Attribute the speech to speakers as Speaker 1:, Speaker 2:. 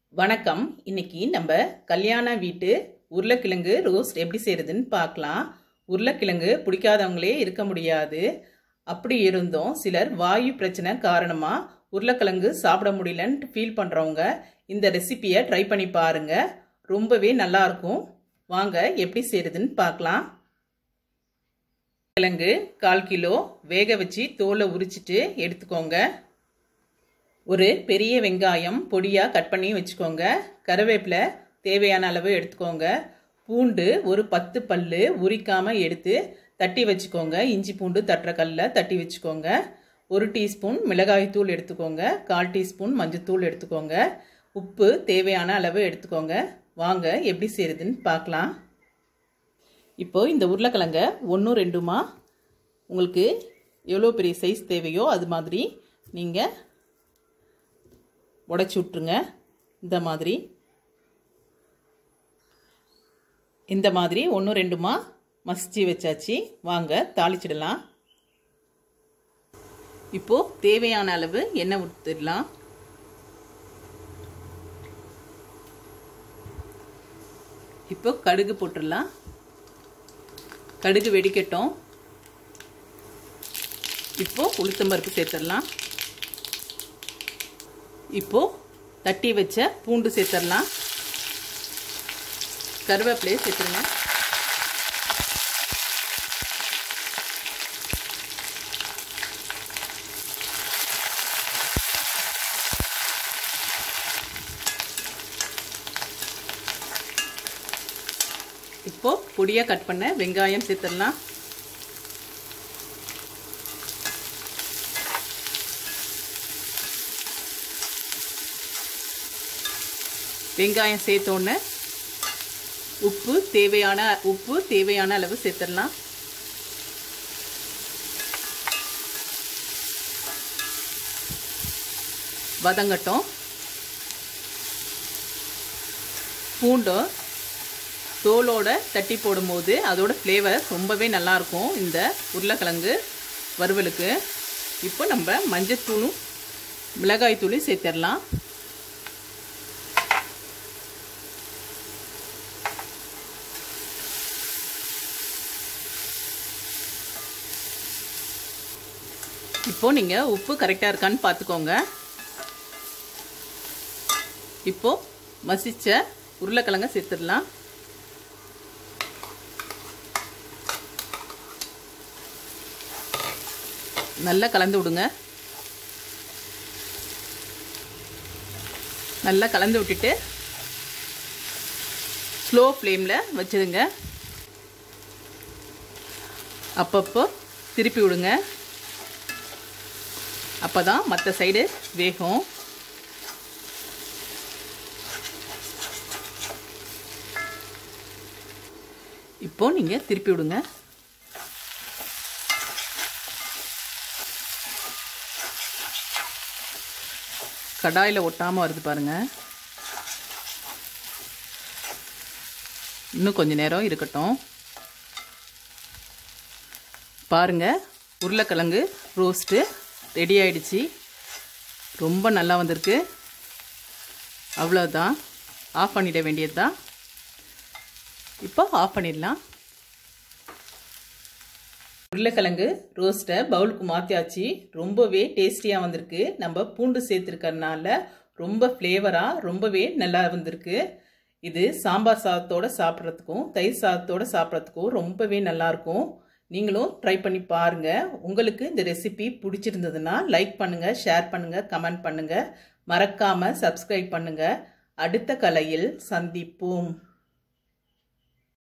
Speaker 1: வணக்கம் இன்னைக்கு நம்ம கல்யாண வீட்டு உருளைக்கிழங்கு ரோஸ்ட் எப்படி செய்யறதுன்னு பார்க்கலாம் உருளைக்கிழங்கு பிடிக்காதவங்களே இருக்க முடியாது அப்படி இருந்தும் சிலர் வாயு பிரச்சனை காரணமாக உருளைக்கிழங்கு சாப்பிட முடியலன்ட்டு ஃபீல் பண்ணுறவங்க இந்த ரெசிபியை ட்ரை பண்ணி பாருங்க ரொம்பவே நல்லா இருக்கும் வாங்க எப்படி செய்யறதுன்னு பார்க்கலாம் கிழங்கு கால் கிலோ வேக வச்சு தோலை உரிச்சிட்டு எடுத்துக்கோங்க ஒரு பெரிய வெங்காயம் பொடியாக கட் பண்ணி வச்சுக்கோங்க கருவேப்பிலை தேவையான அளவு எடுத்துக்கோங்க பூண்டு ஒரு பத்து பல்லு உரிக்காமல் எடுத்து தட்டி வச்சுக்கோங்க இஞ்சி பூண்டு தட்டுற கல்லில் தட்டி வச்சுக்கோங்க ஒரு டீஸ்பூன் மிளகாய்த்தூள் எடுத்துக்கோங்க கால் டீஸ்பூன் மஞ்சத்தூள் எடுத்துக்கோங்க உப்பு தேவையான அளவு எடுத்துக்கோங்க வாங்க எப்படி செய்யுதுன்னு பார்க்கலாம் இப்போது இந்த உருளைக்கிழங்க ஒன்றும் ரெண்டுமா உங்களுக்கு எவ்வளோ பெரிய சைஸ் தேவையோ அது மாதிரி நீங்கள் உடச்சி விட்ருங்க இந்த மாதிரி இந்த மாதிரி ஒன்று ரெண்டுமா மசிச்சு வச்சாச்சு வாங்க தாளிச்சிடலாம் இப்போது தேவையான அளவு எண்ணெய் ஊற்றிடலாம் இப்போ கடுகு போட்டுடலாம் கடுகு வெடிக்கட்டும் இப்போ உளுத்தம்பருப்பு சேர்த்துடலாம் இப்போ தட்டி வச்ச பூண்டு சேர்த்துடலாம் கருவேப்பிலையை சேர்த்துருங்க இப்போ பொடியாக கட் பண்ண வெங்காயம் சேர்த்துடலாம் வெங்காயம் சேர்த்தோன்னே உப்பு தேவையான உப்பு தேவையான அளவு சேர்த்துடலாம் வதங்கட்டும் பூண்டை தோலோட தட்டி போடும்போது அதோட ஃப்ளேவர் ரொம்பவே நல்லாயிருக்கும் இந்த உருளைக்கிழங்கு வறுவலுக்கு இப்போ நம்ம மஞ்சத்தூளும் மிளகாய் தூளும் சேர்த்துடலாம் இப்போ நீங்கள் உப்பு கரெக்டாக இருக்கான்னு பார்த்துக்கோங்க இப்போ மசிச்ச உருளைக்கிழங்க சேர்த்துடலாம் நல்லா கலந்து விடுங்க நல்லா கலந்து விட்டுட்டு ஸ்லோ ஃப்ளேமில் வச்சுருங்க அப்பப்போ திருப்பி விடுங்க அப்போ தான் மற்ற சைடு வேகும் இப்போ நீங்கள் திருப்பி விடுங்க கடாயில் ஒட்டாமல் வருது பாருங்க இன்னும் கொஞ்ச நேரம் இருக்கட்டும் பாருங்கள் உருளைக்கிழங்கு ரோஸ்ட்டு ரெடி ஆயிடுச்சு ரொம்ப நல்லா வந்திருக்கு அவ்வளோதான் ஆஃப் பண்ணிட வேண்டியது தான் இப்போ ஆஃப் பண்ணிடலாம் உருளைக்கிழங்கு ரோஸ்ட்டை பவுலுக்கு மாற்றியாச்சு ரொம்பவே டேஸ்டியாக வந்திருக்கு நம்ம பூண்டு சேர்த்துருக்கறனால ரொம்ப ஃப்ளேவராக ரொம்பவே நல்லா வந்திருக்கு இது சாம்பார் சாதத்தோடு சாப்பிட்றதுக்கும் தயிர் சாதத்தோடு சாப்பிட்றதுக்கும் ரொம்பவே நல்லாயிருக்கும் நீங்களும் ட்ரை பண்ணி பாருங்கள் உங்களுக்கு இந்த ரெசிபி பிடிச்சிருந்ததுன்னா லைக் பண்ணுங்கள் ஷேர் பண்ணுங்கள் கமெண்ட் பண்ணுங்கள் மறக்காமல் சப்ஸ்கிரைப் பண்ணுங்கள் அடுத்த கலையில் சந்திப்போம்